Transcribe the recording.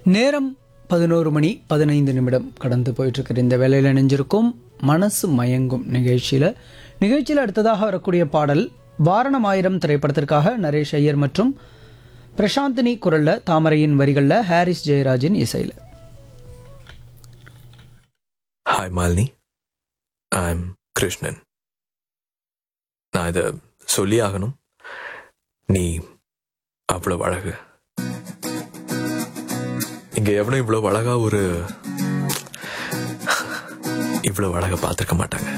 நேரம் பதினோரு மணி பதினைந்து நிமிடம் கடந்து போயிட்டுருக்கிற இந்த வேலையில் இணைஞ்சிருக்கும் மனசு மயங்கும் நிகழ்ச்சியில் நிகழ்ச்சியில் அடுத்ததாக வரக்கூடிய பாடல் வாரணம் ஆயிரம் திரைப்படத்திற்காக நரேஷ் ஐயர் மற்றும் பிரசாந்தினி குரல்ல தாமரையின் வரிகளில் ஹாரிஸ் ஜெயராஜின் இசையில் hi Malini I am Krishnan நான் இதை சொல்லி ஆகணும் நீ அவ்வளவு அழகு இங்க எவனும் இவ்வளவு அழகா ஒரு இவ்வளவு அழகா பார்த்துருக்க மாட்டாங்க